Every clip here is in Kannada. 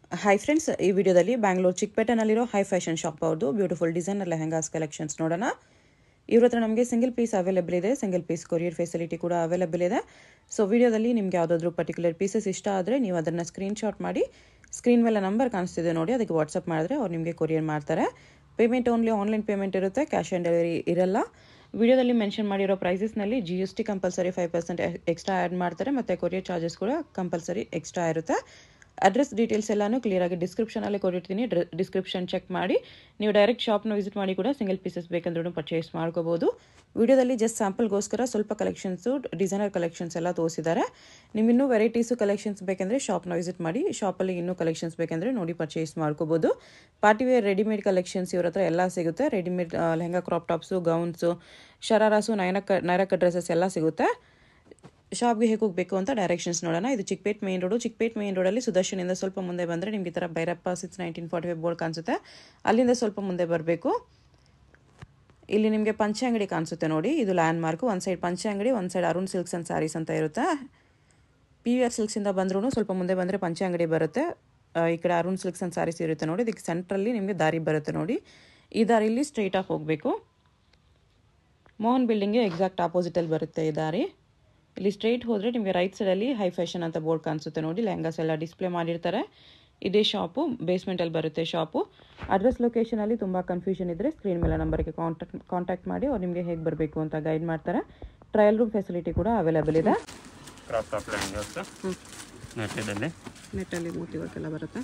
ಹಾಯ್ ಫ್ರೆಂಡ್ಸ್ ಈ ವಿಡಿಯೋದಲ್ಲಿ ಬ್ಯಾಂಗ್ಳೂರು ಚಿಕ್ಕಪೇಟೆನಲ್ಲಿರೋ ಹೈ ಫ್ಯಾಷನ್ ಶಾಪ್ ಅವ್ರದ್ದು ಬ್ಯೂಟಿಫುಲ್ ಡಿಸೈನರ್ ಲೆಹಂಗಾಸ್ ಕಲೆಕ್ಷನ್ಸ್ ನೋಡೋಣ ಇವ್ರ ಹತ್ರ ನಮಗೆ ಸಿಂಗಲ್ ಪೀಸ್ ಅವೈಲೇಬಲ್ ಇದೆ ಸಿಂಗಲ್ ಪೀಸ್ ಕೊರಿಯರ್ ಫೆಸಿಲಿಟಿ ಕೂಡ ಅವೈಲೇಬಲ್ ಇದೆ ಸೊ ವಿಡಿಯೋದಲ್ಲಿ ನಿಮಗೆ ಯಾವುದಾದ್ರೂ ಪರ್ಟಿಕ್ಯುಲರ್ ಪೀಸಸ್ ಇಷ್ಟ ಆದರೆ ನೀವು ಅದನ್ನು ಸ್ಕ್ರೀನ್ಶಾಟ್ ಮಾಡಿ ಸ್ಕ್ರೀನ್ ಮೇಲೆ ನಂಬರ್ ಕಾಣಿಸ್ತಿದೆ ನೋಡಿ ಅದಕ್ಕೆ ವಾಟ್ಸಪ್ ಮಾಡಿದ್ರೆ ಅವ್ರು ನಿಮಗೆ ಕೊರಿಯರ್ ಮಾಡ್ತಾರೆ ಪೇಮೆಂಟ್ ಓನ್ಲಿ ಆನ್ಲೈನ್ ಪೇಮೆಂಟ್ ಇರುತ್ತೆ ಕ್ಯಾಶ್ ಆನ್ ಡೆಲಿವರಿ ಇರಲ್ಲ ವಿಡಿಯೋದಲ್ಲಿ ಮೆನ್ಷನ್ ಮಾಡಿರೋ ಪ್ರೈಸಸ್ನಲ್ಲಿ G S T compulsory five percent extra add ಮಾಡ್ತಾರೆ ಮತ್ತು ಕೊರಿಯರ್ ಚಾರ್ಜಸ್ ಕೂಡ ಕಂಪಲ್ಸರಿ ಎಕ್ಸ್ಟ್ರಾ ಇರುತ್ತೆ ಅಡ್ರೆಸ್ ಡೀಟೇಲ್ಸ್ ಎಲ್ಲಾನು ಕ್ಲಿಯರಾಗಿ ಡಿಸ್ಕ್ರಿಪ್ಷನಲ್ಲಿ ಕೊಟ್ಟಿರ್ತೀನಿ ಡಿಸ್ಕ್ರಿಪ್ಷನ್ ಚೆಕ್ ಮಾಡಿ ನೀವು ಡೈರೆಕ್ಟ್ ಶಾಪ್ನ ವಿಸಿಟ್ ಮಾಡಿ ಕೂಡ ಸಿಂಗಲ್ ಪೀಸಸ್ ಬೇಕಂದ್ರೂ ಪರ್ಚೇಸ್ ಮಾಡ್ಕೋಬೋದು ವಿಡಿಯೋದಲ್ಲಿ ಜಸ್ಟ್ ಸ್ಯಾಂಪಲ್ಗೋಸ್ಕರ ಸ್ವಲ್ಪ ಕಲೆಕ್ಷನ್ಸು ಡಿಸೈನರ್ ಕಲೆಕ್ಷನ್ಸ್ ಎಲ್ಲ ತೋರಿಸಿದ್ದಾರೆ ನೀವು ಇನ್ನೂ ವೆರೈಟೀಸು ಕಲೆಕ್ಷನ್ಸ್ ಬೇಕಂದರೆ ಶಾಪ್ನ ವಿಸಿಟ್ ಮಾಡಿ ಶಾಪಲ್ಲಿ ಇನ್ನೂ ಕಲೆಕ್ಷನ್ಸ್ ಬೇಕಂದರೆ ನೋಡಿ ಪರ್ಚೇಸ್ ಮಾಡ್ಕೋಬೋದು ಪಾರ್ಟಿ ವೇರ್ ರೆಡಿಮೇಡ್ ಕಲೆಕ್ಷನ್ಸ್ ಇವ್ರ ಹತ್ರ ಎಲ್ಲ ಸಿಗುತ್ತೆ readymade lehenga crop tops gowns shararas ನೈನಕ ನೈರಕ ಡ್ರೆಸ್ಸಸ್ ಎಲ್ಲ ಸಿಗುತ್ತೆ ಶಾಪ್ಗೆ ಹೇಗೆ ಹೋಗಬೇಕು ಅಂತ ಡೈರೆಕ್ಷನ್ಸ್ ನೋಡೋಣ ಇದು Chickpet main road Chickpet main ರೋಡಲ್ಲಿ ಸುದರ್ಶನಿಂದ ಸ್ವಲ್ಪ ಮುಂದೆ ಬಂದರೆ ನಿಮಗೆ ಈ ಥರ Bhairappa six nineteen forty five board ಕಾಣಿಸುತ್ತೆ ಅಲ್ಲಿಂದ ಸ್ವಲ್ಪ ಮುಂದೆ ಬರಬೇಕು ಇಲ್ಲಿ ನಿಮಗೆ ಪಂಚೆ ಅಂಗಡಿ ಕಾಣಿಸುತ್ತೆ ನೋಡಿ ಇದು ಲ್ಯಾಂಡ್ ಮಾರ್ಕು ಒಂದು ಸೈಡ್ ಪಂಚೆ ಅಂಗಡಿ ಒಂದು side Arun silks and sarees ಅಂತ ಇರುತ್ತೆ ಪಿ ವಿ ಆರ್ ಸಿಲ್ಕ್ಸಿಂದ ಬಂದ್ರೂ ಸ್ವಲ್ಪ ಮುಂದೆ ಬಂದರೆ ಪಂಚೆ ಅಂಗಡಿ ಬರುತ್ತೆ ಈ ಕಡೆ ಅರುಣ್ ಸಿಲ್ಕ್ಸ್ ಆ್ಯಂಡ್ ಸ್ಯಾರೀಸ್ ಇರುತ್ತೆ ನೋಡಿ ಇದಕ್ಕೆ ಸೆಂಟ್ರಲ್ಲಿ ನಿಮಗೆ ದಾರಿ ಬರುತ್ತೆ ನೋಡಿ ಈ ದಾರಿಲಿ ಸ್ಟ್ರೈಟಾಗಿ ಹೋಗಬೇಕು ಮೋಹನ್ ಬಿಲ್ಡಿಂಗ್ಗೆ ಎಕ್ಸಾಕ್ಟ್ ಆಪೋಸಿಟಲ್ಲಿ ಬರುತ್ತೆ ಈ ದಾರಿ ಇಲ್ಲಿ ಸ್ಟ್ರೈಟ್ ಹೋದರೆ ನಿಮಗೆ ರೈಟ್ ಸೈಡಲ್ಲಿ ಹೈ ಫ್ಯಾಷನ್ ಅಂತ ಬೋರ್ಡ್ ಕಾಣಿಸುತ್ತೆ ನೋಡಿ ಲೆಹಂಗಾಸ್ ಎಲ್ಲ ಡಿಸ್ಪ್ಲೇ ಮಾಡಿರ್ತಾರೆ ಇದೇ ಶಾಪು ಬೇಸ್ಮೆಂಟಲ್ಲಿ ಬರುತ್ತೆ ಶಾಪು ಅಡ್ರೆಸ್ ಲೊಕೇಶನಲ್ಲಿ ತುಂಬ ಕನ್ಫ್ಯೂಷನ್ ಇದ್ದರೆ ಸ್ಕ್ರೀನ್ ಮೇಲೆ ನಂಬರ್ಗೆ ಕಾಂಟ್ಯಾಕ್ಟ್ ಕಾಂಟ್ಯಾಕ್ಟ್ ಮಾಡಿ ಅವ್ರು ನಿಮಗೆ ಹೇಗೆ ಬರಬೇಕು ಅಂತ ಗೈಡ್ ಮಾಡ್ತಾರೆ ಟ್ರಯಲ್ ರೂಮ್ ಫೆಸಿಲಿಟಿ ಕೂಡ ಅವೈಲೇಬಲ್ ಇದೆ ಕ್ರಾಪ್ ಟಾಪ್ ಲೆಹಂಗಾಸ್ ನೆಟ್ಟದಲ್ಲಿ ನೆಟ್ಟಲ್ಲಿ ಮೂತಿ ವರ್ಕ್ ಎಲ್ಲ ಬರುತ್ತೆ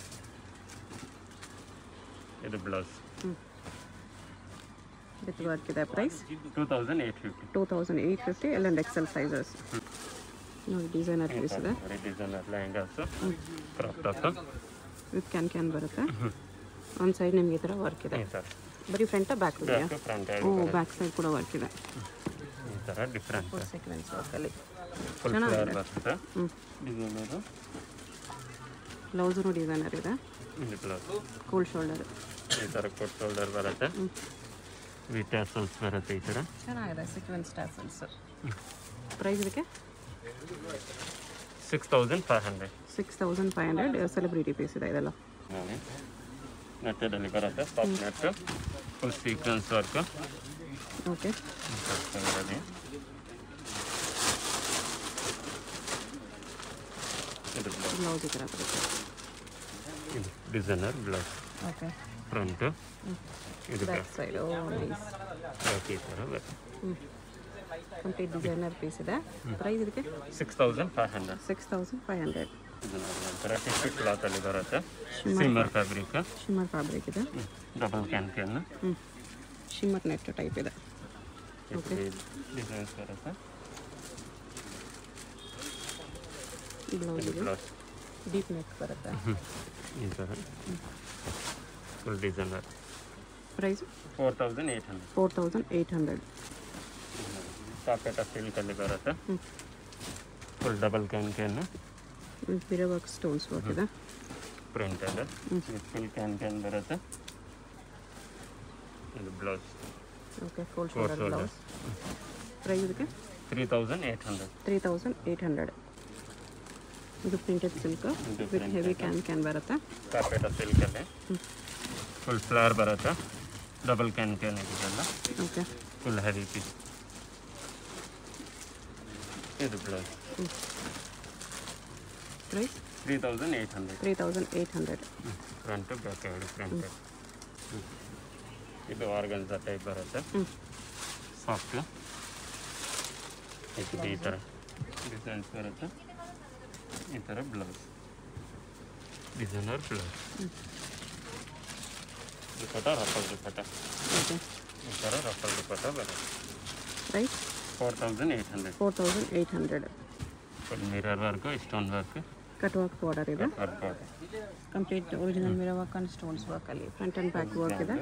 ಇದು ಬ್ಲೌಸ್ ವಿತ್ ವರ್ಕ್ ಇದೆ price two thousand eight fifty two thousand eight fifty L and XL sizes ನೋಡಿ ಡಿಸೈನರ್ ಪೀಸ್ ಇದೆ designer lehengas crop top with can can ಬರುತ್ತೆ ಒಂದು ಸೈಡ್ ನಿಮಗೆ ಈ ಥರ ವರ್ಕ್ ಇದೆ ಈ ಥರ ಬರೀ ಫ್ರಂಟ ಬ್ಯಾಕ್ ಇದೆಯಾ back front oh back side ಕೂಡ ವರ್ಕ್ ಇದೆ ಈ ಥರ ಡಿಫ್ರೆಂಟ್ ಸೆಕೆಂಡ್ಸ್ ವರ್ಕಲ್ಲಿ ಫುಲ್ ಫ್ಲೇರ್ ಬರ್ತದೆ ಡಿಸೈನರು ಬ್ಲೌಸು ಡಿಸೈನರ್ ಇದೆ ಇದು ಬ್ಲೌಸ್ ಕೂಲ್ ಶೋಲ್ಡರ್ ಈ ಥರ ಕೊಟ್ಟು ಶೋಲ್ಡರ್ ಬರುತ್ತೆ ವಿತ್ ಟ್ಯಾಸಲ್ಸ್ ಬರುತ್ತೆ ಈ ಥರ ಚೆನ್ನಾಗಿದೆ ಸೀಕ್ವೆನ್ಸ್ ಟ್ಯಾಸಲ್ಸ್ ಪ್ರೈಸ್ ಇದಕ್ಕೆ six thousand five hundred six thousand five hundred celebrity piece ಇದೆ ಇದೆಲ್ಲ ನೋಡಿ ನೆಟ್ಟದಲ್ಲಿ ಬರುತ್ತೆ top net full sequence work okay ಇದು ಬ್ಲೌಸ್ ಬ್ಲೌಸ್ ಈ ಥರ ಬರುತ್ತೆ ಇದು ಡಿಸೈನರ್ ಬ್ಲೌಸ್ ಓಕೆ ಫ್ರಂಟ್ ಇದು back side oh nice back ಈ ಥರ ಬರುತ್ತೆ ಹ್ಞೂ ಕಂಪ್ಲೀಟ್ ಡಿಸೈನರ್ ಪೀಸ್ ಇದೆ ಪ್ರೈಸ್ ಇದಕ್ಕೆ six thousand five hundred six thousand five hundred ಇದು ನೋಡಿ ಒಂಥರ ಟಿಶ್ಯೂ ಕ್ಲಾತಲ್ಲಿ ಬರುತ್ತೆ ಸಿಮ್ಮರ್ ಫ್ಯಾಬ್ರಿಕ್ ಶಿಮ್ಮರ್ ಫ್ಯಾಬ್ರಿಕ್ ಇದೆ ಡಬಲ್ ಕ್ಯಾನ್ ಕ್ಯಾನ್ ಹ್ಞೂ ಶಿಮ್ಮರ್ ನೆಟ್ ಟೈಪ್ ಇದೆ ಡಿಸೈನ್ಸ್ ಬರುತ್ತೆ ಬ್ಲೌಸ್ ಇದು ಇದೆ ಬ್ಲೌಸ್ ಡೀಪ್ ನೆಕ್ ಬರುತ್ತೆ ಈ ಥರ full designer price four thousand eight hundred four thousand eight hundred ಸಾಕೆಟ ಸಿಲ್ಕಲ್ಲಿ ಬರುತ್ತೆ ಹ್ಞೂ ಫುಲ್ ಡಬಲ್ ಕ್ಯಾನ್ ಕ್ಯಾನ್ ಬಿರೋ ವರ್ಕ್ ಸ್ಟೋನ್ಸ್ ವರ್ಕ್ ಇದೆ ಪ್ರಿಂಟೆಡ್ ಫುಲ್ ಕ್ಯಾನ್ ಕ್ಯಾನ್ ಬರುತ್ತೆ ಇದು blouse okay full four shoulder shoulder blouse price ಇದಕ್ಕೆ three thousand eight hundred three thousand eight hundred ಇದು ಪ್ರಿಂಟೆಡ್ ಸಿಲ್ಕ್ ಇದು ವಿತ್ ಹೆವಿ ಕ್ಯಾನ್ ಕ್ಯಾನ್ ಬರುತ್ತೆ ಸಾಕೆಟ ಸಿಲ್ಕಲ್ಲಿ ಫುಲ್ ಫ್ಲವರ್ ಬರುತ್ತೆ ಡಬಲ್ ಕ್ಯಾನ್ ಕ್ಯಾನ್ ಇದೆಲ್ಲ ಓಕೆ ಫುಲ್ ಹೆವಿ ಪೀಸ್ ಇದು blouse price three thousand eight hundred three thousand eight hundred front back ಎರಡು ಫ್ರಂಟ್ ಇದು ಆರ್ಗನ್ಸ ಟೈಪ್ ಬರುತ್ತೆ ಹ್ಞೂ ಸಾಫ್ಟ್ ಇದು ಈ ಥರ ಡಿಸೈನ್ಸ್ ಬರುತ್ತೆ ಈ ಥರ blouse designer blouse dupatta ruffle dupatta okay ಈ ಥರ ರಫಲ್ ದುಪ್ಪಟ ಬರುತ್ತೆ price four thousand eight hundred four thousand eight hundred full mirror work stone work cut work border ಇದೆ work border complete original mirror work and stones ವರ್ಕಲ್ಲಿ ಫ್ರಂಟ್ ಆ್ಯಂಡ್ ಬ್ಯಾಕ್ ವರ್ಕ್ ಇದೆ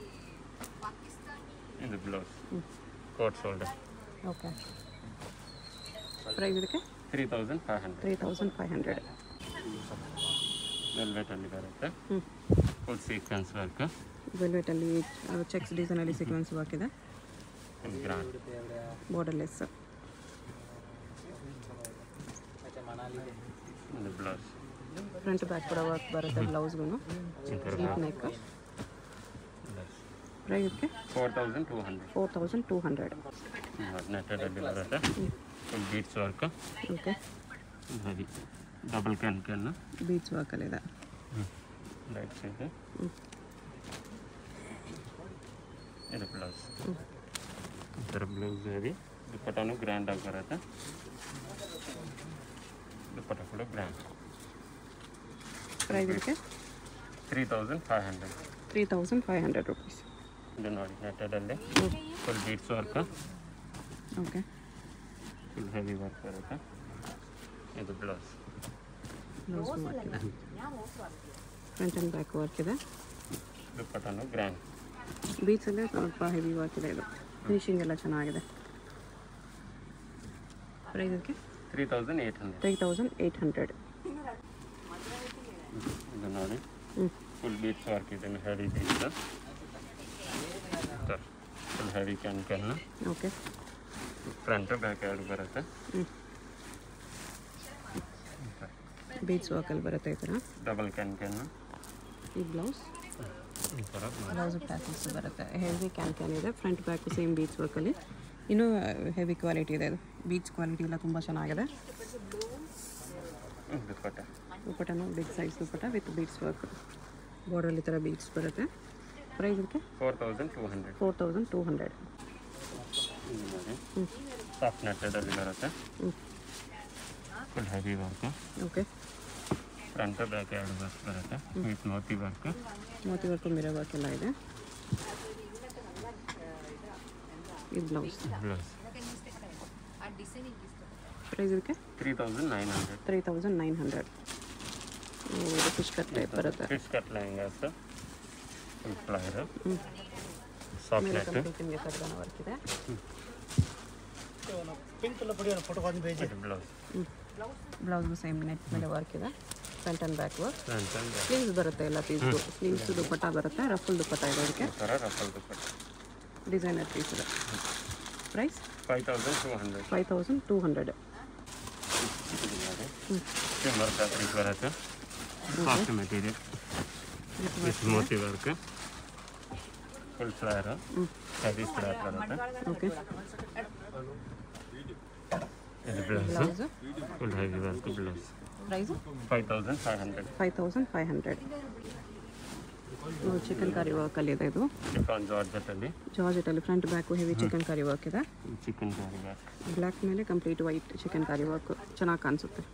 ಇದು blouse cold shoulder okay price ಇದಕ್ಕೆ three thousand five hundred three thousand five hundred ವೆಲ್ವೆಟಲ್ಲಿ ಬರುತ್ತೆ ಹ್ಞೂ ಫುಲ್ ಸೀಕ್ವೆನ್ಸ್ ವರ್ಕ್ ವೆಲ್ವೆಟಲ್ಲಿ ಚೆಕ್ಸ್ ಡಿಸೈನಲ್ಲಿ ಸೀಕ್ವೆನ್ಸ್ ವರ್ಕ್ ಇದೆ ಫುಲ್ ಗ್ರಾಂಡ್ ಬಾರ್ಡರ್ಲೆಸ್ ಇದು ಬ್ಲೌಸ್ ಫ್ರಂಟ್ ಬ್ಯಾಕ್ ಕೂಡ ವರ್ಕ್ ಬರುತ್ತೆ ಬ್ಲೌಸ್ಗೂ ಈ ಥರ ಡೀಪ್ ನೆಕ್ ಪ್ರೈಸ್ ಇದಕ್ಕೆ four thousand two hundred four thousand two hundred ನೆಟ್ಟಲ್ಲಿ ಬರುತ್ತೆ full beads work okay heavy double can can beach ವರ್ಕಲ್ಲಿದೆ ಲೈಟ್ ಸೈಡ್ ಇದು ಬ್ಲೌಸ್ ಈ ಥರ ಬ್ಲೌಸ್ ಹೆವಿ ದುಪ್ಪಟ್ಟನು ಗ್ರ್ಯಾಂಡಾಗಿ ಬರುತ್ತೆ ದುಪ್ಪಟ್ಟ ಕೂಡ ಗ್ರ್ಯಾಂಡ್ ಪ್ರೈಸ್ ಇದಕ್ಕೆ three thousand five hundred three thousand five hundred rupees ಇದು ನೋಡಿ ನೆಟ್ಟಲ್ಲಿ full beads work okay full heavy work ಬರುತ್ತೆ ಇದು ಬ್ಲೌಸ್ ಬ್ಲೌಸ್ ವರ್ಕ್ ಇದೆ ಫ್ರಂಟ್ ಆ್ಯಂಡ್ ಬ್ಯಾಕ್ ವರ್ಕ್ ಇದೆ ದುಪ್ಪಟ್ಟನು ಗ್ರ್ಯಾಂಡ್ ಬೀಚಲ್ಲೇ ಸ್ವಲ್ಪ ಹೆವಿ ವರ್ಕ್ ಇದೆ ಇದು ಫಿನಿಶಿಂಗ್ ಎಲ್ಲ ಚೆನ್ನಾಗಿದೆ ಪ್ರೈಸ್ ಇದಕ್ಕೆ three thousand eight hundred three thousand eight hundred ಇದು ನೋಡಿ ಹ್ಞೂ ಫುಲ್ ಬೀಟ್ಸ್ ವರ್ಕ್ ಇದೆ heavy beads full heavy can can okay front back ಎರಡು ಬರುತ್ತೆ ಹ್ಞೂ ಬೀಚ್ ವರ್ಕಲ್ಲಿ ಬರುತ್ತೆ ಈ ಥರ ಡಬಲ್ ಕ್ಯಾನ್ ಕ್ಯಾನ್ ಈ ಬ್ಲೌಸ್ ಈ ಥರ ಬ್ಲೌಸ್ ಟ್ಯಾಸಲ್ಸ್ ಬರುತ್ತೆ ಹೆವಿ ಕ್ಯಾನ್ ಕ್ಯಾನ್ ಇದೆ ಫ್ರಂಟ್ ಬ್ಯಾಕ್ ಸೇಮ್ ಬೀಚ್ ವರ್ಕಲ್ಲಿ ಇನ್ನೂ ಹೆವಿ ಕ್ವಾಲಿಟಿ ಇದೆ ಇದು ಬೀಚ್ ಕ್ವಾಲಿಟಿ ಎಲ್ಲ ತುಂಬ ಚೆನ್ನಾಗಿದೆ ದುಪ್ಪಟ್ಟ ದುಪ್ಪಟ್ಟನು big size dupatta with beads work border ಈ ಥರ ಬೀಟ್ಸ್ ಬರುತ್ತೆ ಪ್ರೈಸ್ ಇದಕ್ಕೆ four thousand two hundred four thousand two hundred ಇದು ನೋಡಿ ಹ್ಞೂ ಸಾಫ್ಟ್ ನೆಟ್ಟಲ್ಲಿ ಬರುತ್ತೆ ಹ್ಞೂ full heavy work okay front back ಎರಡು ವರ್ಕ್ ಬರುತ್ತೆ with moti work moti work mirror work ಎಲ್ಲ ಇದೆ ಇದು ಬ್ಲೌಸ್ ಬ್ಲೌಸ್ ಪ್ರೈಸ್ ಇದಕ್ಕೆ three thousand nine hundred three thousand nine hundred ಇದು ಫಿಶ್ ಕಟ್ ಟೈಪ್ ಬರುತ್ತೆ fish cut lehengas full flare ಹ್ಞೂ ಸಾಫ್ಟ್ ಮೇಲೆ ನೆಟ್ ಕಂಪ್ಲೀಟ್ ನಿಮಗೆ ಕಟ್ಗನ ವರ್ಕ್ ಇದೆ ಇದು ಬ್ಲೌಸ್ ಹ್ಞೂ ಬ್ಲೌಸ್ಗೂ ಸೇಮ್ ನೆಟ್ ಮೇಲೆ ವರ್ಕ್ ಇದೆ front and back work front and sleeves ಬರುತ್ತೆ ಎಲ್ಲ ಪೀಸ್ಗೂ ಸ್ಲೀವ್ಸ್ ದುಪ್ಪಟ್ಟ ಬರುತ್ತೆ ರಫುಲ್ ದುಪ್ಪಟ್ಟ ಇದೆ ಅದಕ್ಕೆ ಈ ಥರ ರಫಲ್ ದುಪ್ಪಟ್ಟ ಡಿಸೈನರ್ ಪೀಸ್ ಇದೆ price five thousand two hundred five thousand two hundred ಇದು ನೋಡಿ ಸಿಮ್ಮರ್ ಫ್ಯಾಬ್ರಿಕ್ ಬರುತ್ತೆ soft material with moti work full flare heavy flare ಬರುತ್ತೆ ಓಕೆ ಇದು blouse blouse full heavy work blouse price five thousand five hundred five thousand five hundred chikankari ವರ್ಕಲ್ಲಿ ಇದೆ ಇದು ಚಿಕನ್ ಜಾರ್ಜೆಟಲ್ಲಿ ಜಾರ್ಜೆಟಲ್ಲಿ front back heavy chikankari work ಇದೆ ಚಿಕನ್ ಜಾರಿ ವರ್ಕ್ ಬ್ಲ್ಯಾಕ್ ಮೇಲೆ complete white chikankari work ಚೆನ್ನಾಗಿ ಕಾಣಿಸುತ್ತೆ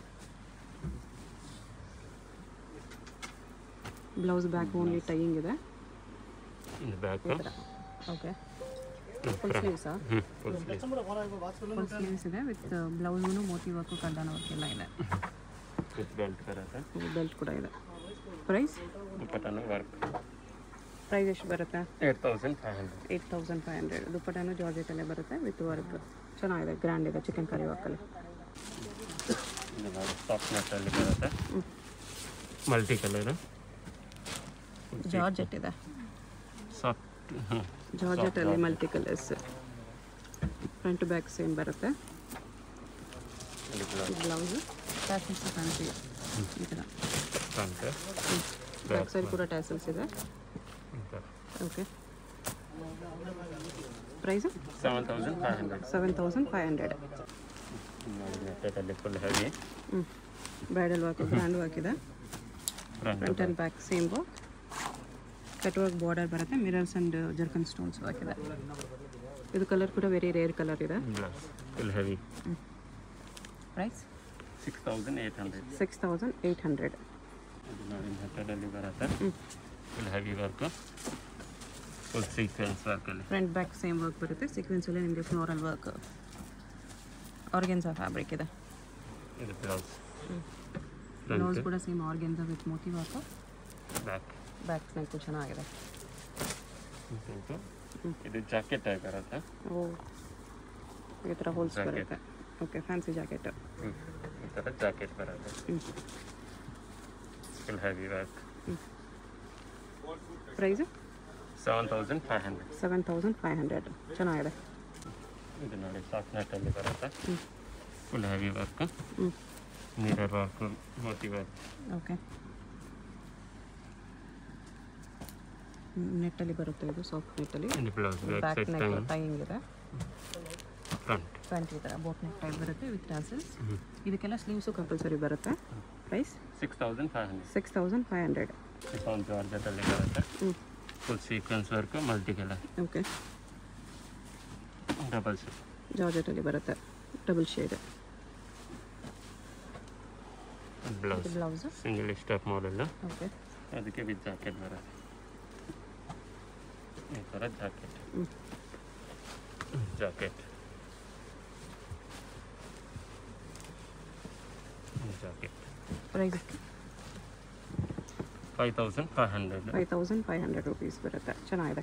ಬ್ಲೌಸ್ ಬ್ಯಾಕ್ ಓನ್ಲಿ ಟೈಯಿಂಗ್ ಇದೆ ಇದು ಬ್ಯಾಕ್ ಈ ಥರ ಓಕೆ ಫುಲ್ ಸ್ಲೀವ್ಸಾ ಹ್ಞೂ ಫುಲ್ ಸ್ಲೀವ್ ಫುಲ್ ಸ್ಲೀವ್ಸ್ ಇದೆ ವಿತ್ ಬ್ಲೌಸ್ಗೂ ಮೋತಿ ವರ್ಕು ಕಡ್ಡಾನ ವರ್ಕ್ ಎಲ್ಲ ಇದೆ ವಿತ್ ಬೆಲ್ಟ್ ಬರುತ್ತೆ ಬೆಲ್ಟ್ ಕೂಡ ಇದೆ ಪ್ರೈಸ್ ದುಪ್ಪಟ್ಟನು ವರ್ಕ್ ಪ್ರೈಸ್ ಎಷ್ಟು ಬರುತ್ತೆ eight thousand five hundred eight thousand five hundred ದುಪ್ಪಟ್ಟನು ಜಾರ್ಜೆಟಲ್ಲೇ ಬರುತ್ತೆ ವಿತ್ ವರ್ಕ್ ಚೆನ್ನಾಗಿದೆ ಗ್ರ್ಯಾಂಡ್ ಇದೆ ಚಿಕನ್ ಕರಿ ವರ್ಕಲ್ಲಿ ಇದು ನೋಡಿ ಸಾಫ್ಟ್ ನೆಟ್ಟಲ್ಲಿ ಬರುತ್ತೆ ಮಲ್ಟಿ ಕಲರ್ ಜಾರ್ಜೆಟ್ ಇದೆ ಸಾಫ್ಟ್ ಹ್ಞೂ ಜಾರ್ಜೆಟಲ್ಲಿ multi colours front back same ಬರುತ್ತೆ ಇದು ಬ್ಲೌಸ್ ಬ್ಲೌಸು ಟ್ಯಾಸಲ್ಸ್ ಕಾಣಿಸಿದೆ ಈ ಥರ ಫ್ರಂಟ್ ಬ್ಯಾಕ್ ಸೈಡ್ ಕೂಡ ಟ್ಯಾಸಲ್ಸ್ ಇದೆ ಈ ಥರ okay price seven thousand five hundred seven thousand five hundred ನೋಡಿ ನೆಟ್ಟಲ್ಲಿ ಫುಲ್ ಹೆವಿ ಹ್ಞೂ ಬ್ರೈಡಲ್ ವರ್ಕ್ ಗ್ರ್ಯಾಂಡ್ ವರ್ಕ್ ಇದೆ front front and back same work cut work border ಬರುತ್ತೆ mirrors and zircon stones work ಇದೆ ಇದು ಕಲರ್ ಕೂಡ ವೆರಿ ರೇರ್ ಕಲರ್ ಇದೆ blouse full heavy price six thousand eight hundred six thousand eight hundred ಇದು ನೋಡಿ ನೆಟ್ಟಲ್ಲಿ ಬರುತ್ತೆ full heavy work full sequence ವರ್ಕಲ್ಲಿ ಫ್ರಂಟ್ ಬ್ಯಾಕ್ ಸೇಮ್ ವರ್ಕ್ ಬರುತ್ತೆ ಸೀಕ್ವೆನ್ಸಲ್ಲಿ ನಿಮಗೆ ಫ್ಲೋರಲ್ ವರ್ಕ್ ಆರ್ಗೆನ್ಸಾ ಫ್ಯಾಬ್ರಿಕ್ ಇದೆ ಇದು ಬ್ಲೌಸ್ ಬ್ಲೌಸ್ ಫ್ರಂಟ್ ಕೂಡ same organza with moti work back back ಸ್ನೆಕ್ಕು ಚೆನ್ನಾಗಿದೆ ಇದು ಜಾಕೆಟ್ ಆಗಿ ಬರುತ್ತೆ ಓ ಈ ಥರ ಹೋಲ್ಸ್ Jacket. ಬರುತ್ತೆ ಓಕೆ ಫ್ಯಾನ್ಸಿ ಜಾಕೆಟ್ ಹ್ಮ್. ಈ ಥರ ಜಾಕೆಟ್ ಬರುತ್ತೆ full heavy work price seven thousand five hundred seven thousand five hundred ಚೆನ್ನಾಗಿದೆ ಇದು ನೋಡಿ ಸಾಫ್ಟ್ ನೆಟ್ಟಲ್ಲಿ ಬರುತ್ತೆ ಹ್ಞೂ ಫುಲ್ ಹೆವಿ ವರ್ಕ್ ಹ್ಞೂ mirror work moti work okay ನೆಟ್ಟಲ್ಲಿ ಬರುತ್ತೆ ಇದು ಸಾಫ್ಟ್ ನೆಟ್ಟಲ್ಲಿ ಇದು blouse back back side neck tying ಇದೆ ಫ್ರಂಟ್ ಫ್ರಂಟ್ ಈ ಥರ ಬೋಟ್ ನೆಕ್ ಟೈಪ್ ಬರುತ್ತೆ ವಿತ್ ಟ್ಯಾಸಲ್ಸ್ ಇದಕ್ಕೆಲ್ಲ ಸ್ಲೀವ್ಸು ಕಂಪಲ್ಸರಿ ಬರುತ್ತೆ price six thousand five hundred six thousand five hundred discount ಜಾರ್ಜೆಟಲ್ಲಿ ಬರುತ್ತೆ ಹ್ಞೂ full sequence work multi colour okay double shape ಜಾರ್ಜೆಟಲ್ಲಿ ಬರುತ್ತೆ ಡಬಲ್ ಶೇಡ್ ಬ್ಲೌಸ್ ಇದು blouse single step model okay ಅದಕ್ಕೆ ವಿತ್ ಜಾಕೆಟ್ ಬರುತ್ತೆ ಈ ಥರ ಜಾಕೆಟ್ ಹ್ಞೂ jacket jacket price five thousand five hundred five thousand five hundred rupees ಬರುತ್ತೆ ಚೆನ್ನಾಗಿದೆ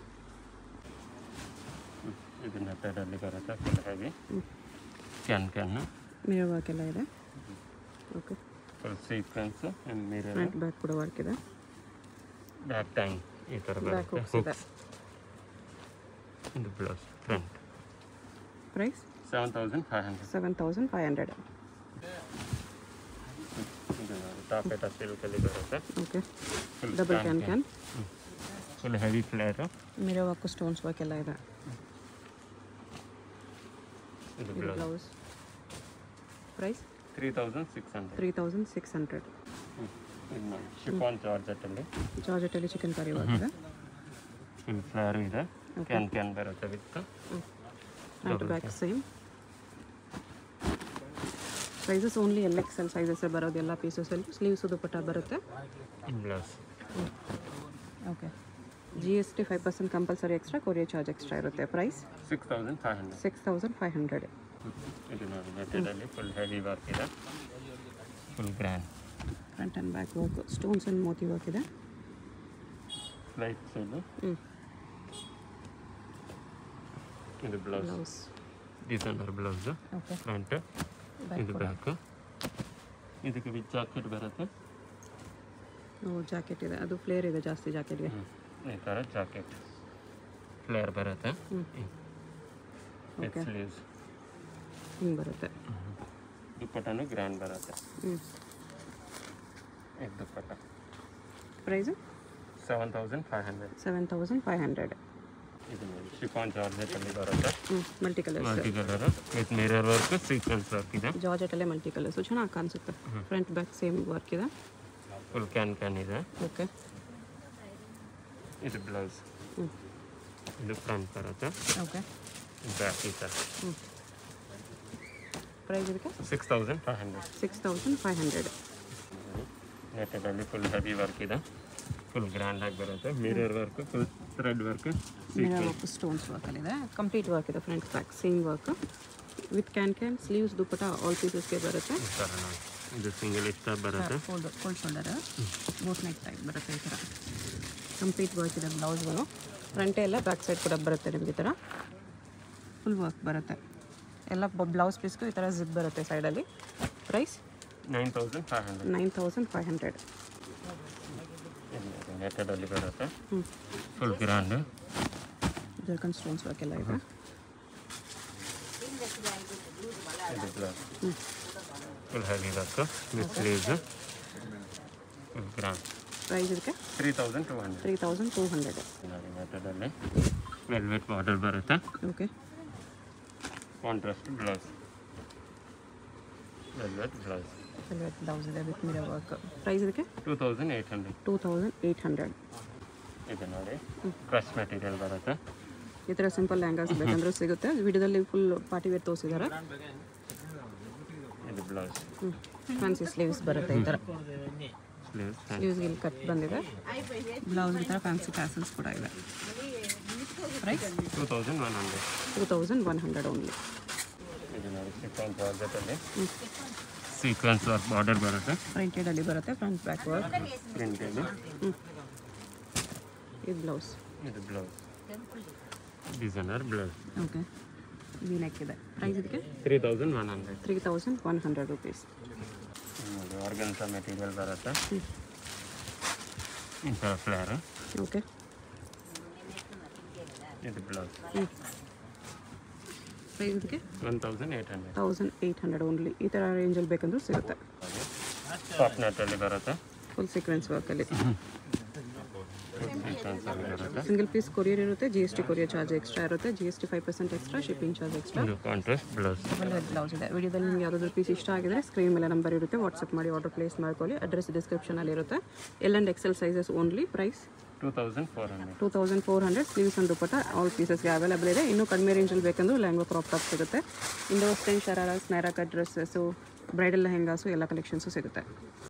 ಇದು ನೆಟ್ಟಡಲ್ಲಿ ಬರುತ್ತೆ ಫುಲ್ ಹೆವಿ ಹ್ಞೂ ಕ್ಯಾನ್ ಕ್ಯಾನ್ ಮಿರರ್ ವರ್ಕ್ ಎಲ್ಲ ಇದೆ okay full sequence mirror front back ಕೂಡ ವರ್ಕ್ ಇದೆ ಬ್ಯಾಕ್ ಟೈಮ್ ಈ ಥರ ಬ್ಯಾಕ್ ಬರುತ್ತೆ ಹುಕ್ಸ್ ಇದೆ ಹುಕ್ಸ್ ಇದು blouse front price seven thousand five hundred seven thousand five hundred ಇದು ಟಾಪೆಟ ಸಿಲ್ಕಲ್ಲಿ ಬರುತ್ತೆ okay full double can can full heavy flare mirror work stones work ಎಲ್ಲ ಇದೆ ಇದು ಇದು blouse blouse price three thousand six hundred three thousand six hundred ಇದು ನೋಡಿ ಶಿಫಾನ್ ಜಾರ್ಜೆಟಲ್ಲಿ ಜಾರ್ಜೆಟಲ್ಲಿ ಚಿಕನ್ ಕರಿ ವರ್ಕ್ ಇದೆ ಫುಲ್ ಫ್ಲೇರು ಇದೆ ಕ್ಯಾನ್ ಕ್ಯಾನ್ ಬರುತ್ತೆ with front back same prices only L X L sizes ಬರೋದು ಎಲ್ಲ ಪೀಸಸಲ್ಲಿ ಸ್ಲೀವ್ಸ್ ದುಪಟ್ಟ ಬರುತ್ತೆ blouse okay G S T five percent compulsory extra courier charge extra ಇರುತ್ತೆ price six thousand five hundred six thousand five hundred ಇದು ನೋಡಿ ಮೆಟೀರಿಯಲ್ಲಿ ಫುಲ್ ಹೆವಿ ವರ್ಕ್ ಇದೆ full grand front and back work stones and moti work ಇದೆ ಲೈಟ್ಸ್ ಇದು ಹ್ಞೂ ಇದು blouse blouse designer blouse okay front ಇದು ಬ್ಯಾಕ್ ಇದಕ್ಕೆ ವಿತ್ ಜಾಕೆಟ್ ಬರುತ್ತೆ ಓ ಜಾಕೆಟ್ ಇದೆ ಅದು ಫ್ಲೇರ್ ಇದೆ ಜಾಸ್ತಿ ಜಾಕೆಟ್ಗೆ ಹ್ಮ್. ಈ ಥರ ಜಾಕೆಟ್ ಫ್ಲೇರ್ ಬರುತ್ತೆ ಹ್ಞೂ ವಿತ್ Okay. ಸ್ಲೀವ್ಸ್ ಹಿಂಗೆ ಬರುತ್ತೆ ದುಪ್ಪಟ್ಟನು ಗ್ರ್ಯಾಂಡ್ ಬರುತ್ತೆ ಹ್ಞೂ ಇದು dupatta price seven thousand five hundred seven thousand five hundred ಇದು ನೋಡಿ ಶಿಫಾನ್ ಜಾರ್ಜೆಟಲ್ಲಿ ಬರುತ್ತೆ ಹ್ಞೂ multi colours multi colour with mirror work sequence work ಇದೆ ಜಾರ್ಜೆಟಲ್ಲೇ ಮಲ್ಟಿ ಕಲರ್ಸು ಚೆನ್ನಾಗಿ ಕಾಣಿಸುತ್ತೆ ಫ್ರಂಟ್ ಬ್ಯಾಕ್ ಸೇಮ್ ವರ್ಕ್ ಇದೆ ಫುಲ್ ಕ್ಯಾನ್ ಕ್ಯಾನ್ ಇದೆ ಓಕೆ ಇದು ಬ್ಲೌಸ್ ಹ್ಞೂ ಇದು ಫ್ರಂಟ್ ಬರುತ್ತೆ ಓಕೆ ಬ್ಯಾಕ್ ಈ ಥರ ಹ್ಞೂ ಪ್ರೈಸ್ ಇದಕ್ಕೆ six thousand five hundred six thousand five hundred ನೆಟ್ಟಲ್ಲಿ ಫುಲ್ ಹೆವಿ ವರ್ಕ್ ಇದೆ ಫುಲ್ ಗ್ರ್ಯಾಂಡ್ ಆಗಿ ಬರುತ್ತೆ mirror work full thread work mirror work stones ವರ್ಕಲ್ಲಿದೆ ಕಂಪ್ಲೀಟ್ ವರ್ಕ್ ಇದೆ front back same work with can can sleeves dupatta all ಪೀಸಸ್ಗೆ ಬರುತ್ತೆ ಈ ಥರ ನೋಡಿ ಇದು ಸಿಂಗಲ್ ಇಷ್ಟ ಬರುತ್ತೆ fold fold shoulder boat neck type ಬರುತ್ತೆ ಈ ಥರ ಕಂಪ್ಲೀಟ್ ವರ್ಕ್ ಇದೆ ಬ್ಲೌಸ್ಗಳು ಫ್ರಂಟೇ ಎಲ್ಲ ಬ್ಯಾಕ್ ಸೈಡ್ ಕೂಡ ಬರುತ್ತೆ ನಿಮಗೆ ಈ ಥರ ಫುಲ್ ವರ್ಕ್ ಬರುತ್ತೆ ಎಲ್ಲ ಬ್ಲೌಸ್ ಪೀಸ್ಗೂ ಈ ಥರ ಜಿಪ್ ಬರುತ್ತೆ ಸೈಡಲ್ಲಿ price nine thousand five hundred nine thousand five hundred ನೆಟ್ಟಲ್ಲಿ ಬರುತ್ತೆ ಹ್ಞೂ full grand zircon stones work ಎಲ್ಲ ಇದೆ ಇದು ಬ್ಲೌಸ್ ಹ್ಞೂ full heavy work with sleeves full grand price ಇದಕ್ಕೆ three thousand two hundred three thousand two hundred ನೋಡಿ ನೆಟ್ಟದಲ್ಲಿ ವೆಲ್ವೆಟ್ ಬಾರ್ಡರ್ ಬರುತ್ತೆ okay contrast blouse velvet blouse velvet blouse ಇದೆ ವಿತ್ ಮಿರರ್ ವರ್ಕ್ ಪ್ರೈಸ್ ಇದಕ್ಕೆ two thousand eight hundred two thousand eight hundred ಇದು ನೋಡಿ ಕ್ರಶ್ ಮೆಟೀರಿಯಲ್ ಬರುತ್ತೆ ಈ ಥರ ಸಿಂಪಲ್ ಲ್ಯಾಂಗಾಸ್ ಬೇಕಂದ್ರೂ ಸಿಗುತ್ತೆ ವಿಡಿಯೋದಲ್ಲಿ ಫುಲ್ ಪಾರ್ಟಿ ವೇರ್ ತೋರಿಸಿದ್ದಾರೆ ಇದು ಬ್ಲೌಸ್ ಹ್ಞೂ ಫ್ಯಾನ್ಸಿ ಸ್ಲೀವ್ಸ್ ಬರುತ್ತೆ ಈ ಥರ ಸ್ಲೀವ್ಸ್ ಸ್ಲೀವ್ಸ್ಗೆ ಇಲ್ಲಿ ಕಟ್ ಬಂದಿದೆ ಬ್ಲೌಸ್ ಈ ಥರ ಫ್ಯಾನ್ಸಿ ಟ್ಯಾಸಲ್ಸ್ ಕೂಡ ಇದೆ price two thousand one hundred two thousand one hundred only ಇದು ನೋಡಿ ಸಿಕ್ವೆನ್ಸ್ ಜಾರ್ಜೆಟಲ್ಲಿ ಸೀಕ್ವೆನ್ಸ್ ವರ್ಕ್ ಬಾರ್ಡರ್ ಬರುತ್ತೆ ಪ್ರಿಂಟೆಡಲ್ಲಿ ಬರುತ್ತೆ ಫ್ರಂಟ್ ಬ್ಯಾಕ್ ವರ್ಕ್ ಪ್ರಿಂಟೆಡ್ ಹ್ಞೂ ಇದು ಬ್ಲೌಸ್ ಇದು blouse designer blouse okay V neck ಇದೆ ಪ್ರೈಸ್ ಇದಕ್ಕೆ three thousand one hundred three thousand one hundred rupees ನೋಡಿ ಆರ್ಗನ್ಸ ಮೆಟೀರಿಯಲ್ ಬರುತ್ತೆ ಹ್ಞೂ ಈ ಥರ ಫ್ಲೇರ್ ಓಕೆ ಇದು ಬ್ಲೌಸ್ ಹ್ಞೂ ಪ್ರೈಸ್ ಇದಕ್ಕೆ one thousand eight hundred thousand eight hundred only ಈ ಥರ ರೇಂಜಲ್ಲಿ ಬೇಕಂದ್ರೂ ಸಿಗುತ್ತೆ ಹಾಗೆ ಸಾಫ್ಟ್ ನೆಟ್ಟಲ್ಲಿ ಬರುತ್ತೆ ಫುಲ್ ಸೀಕ್ವೆನ್ಸ್ ವರ್ಕಲ್ಲಿ ಸೀಕ್ವೆನ್ಸ್ ಅಲ್ಲಿ ಬರುತ್ತೆ ಸಿಂಗಲ್ ಪೀಸ್ ಕೊರಿಯರ್ ಇರುತ್ತೆ G S T courier charge extra ಇರುತ್ತೆ G S T five percent extra shipping charge extra ಇದು ಕಾಂಟ್ರಾಸ್ಟ್ ಬ್ಲೌಸ್ ಬ್ಲೌಸ್ ಇದೆ ವಿಡಿಯೋದಲ್ಲಿ ನಿಮ್ಗೆ ಯಾವುದಾದ್ರು ಪೀಸ್ ಇಷ್ಟ ಆಗಿದ್ರೆ ಸ್ಕ್ರೀನ್ ಮೇಲೆ ನಂಬರ್ ಇರುತ್ತೆ ವಾಟ್ಸಪ್ ಮಾಡಿ ಆರ್ಡರ್ ಪ್ಲೇಸ್ ಮಾಡ್ಕೊಳ್ಳಿ ಅಡ್ರೆಸ್ ಡಿಸ್ಕ್ರಿಪ್ಷನಲ್ಲಿ ಇರುತ್ತೆ L and XL sizes only price two thousand four hundred two thousand four hundred sleeves and dupatta all ಪೀಸಸ್ಗೆ ಅವೈಲೇಬಲ್ ಇದೆ ಇನ್ನೂ ಕಡಿಮೆ ರೇಂಜಲ್ಲಿ ಬೇಕಂದ್ರೆ ಲ್ಯಾಂಗೋ ಕ್ರಾಪ್ ಟಾಪ್ ಸಿಗುತ್ತೆ ಇಂಡೋ ಸ್ಟೈನ್ ಶರಾರಾಸ್ ನೈರಾ ಕಟ್ ಡ್ರೆಸ್ಸಸ್ಸು ಬ್ರೈಡಲ್ ಲೆಹೆಂಗಾಸು ಎಲ್ಲ ಕಲೆಕ್ಷನ್ಸು ಸಿಗುತ್ತೆ